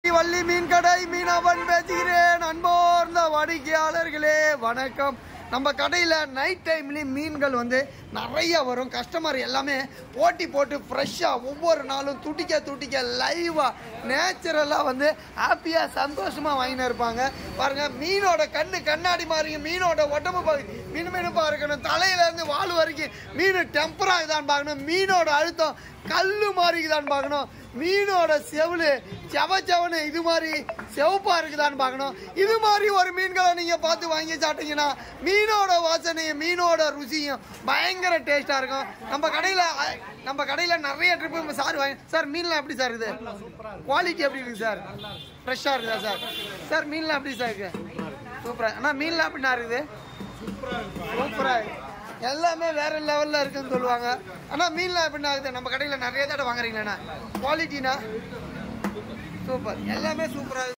வள்ளி மீன் கடை மீனவன் பேசுகிறேன் அன்போர்ந்த வாடிக்கையாளர்களே வணக்கம் நம்ம கடையில் நைட் டைம்லேயும் மீன்கள் வந்து நிறைய வரும் கஸ்டமர் எல்லாமே போட்டி போட்டு ஃப்ரெஷ்ஷாக ஒவ்வொரு நாளும் துடிக்க துடிக்க லைவாக நேச்சுரலாக வந்து ஹாப்பியாக சந்தோஷமாக வாங்கின்னு இருப்பாங்க பாருங்கள் மீனோட கண்ணு கண்ணாடி மாதிரிங்க மீனோட உடம்பு பாருங்க மீன் மீனுப்பாக இருக்கணும் தலையிலேருந்து வால் வரைக்கும் மீன் டெம்பராக இதான்னு பார்க்கணும் மீனோட அழுத்தம் கல்லு மாறிக்குதான்னு பார்க்கணும் மீனோட செவலு செவ செவனு இது மாதிரி செவப்பா இருக்குதான்னு பார்க்கணும் இது மாதிரி ஒரு மீன்களை நீங்க பார்த்து வாங்கி சாப்பிட்டீங்கன்னா மீனோட வாசனையும் மீனோட ருசியும் பயங்கர டேஸ்டா இருக்கும் நம்ம கடையில அஹ், நம்ம கடையில நிறைய ட்ரிப்பு சார் வாங்கி சார் மீன்லாம் எப்படி சார் இருக்குது குவாலிட்டி எப்படி இருக்கு சார் ஃப்ரெஷ்ஷாக இருக்குதா சார் சார் மீன்லாம் எப்படி சார் இருக்கு சூப்பரா அண்ணா மீன்லாம் எப்படிண்ணா இருக்குது சூப்பரா இருக்கு எல்லாமே வேற லெவல்ல இருக்குன்னு சொல்லுவாங்க ஆனா மீன்லாம் எப்படி ஆகுது நம்ம கடையில நிறைய தடவை வாங்குறீங்கண்ணா குவாலிட்டினா சூப்பர் எல்லாமே சூப்பரா இருக்கு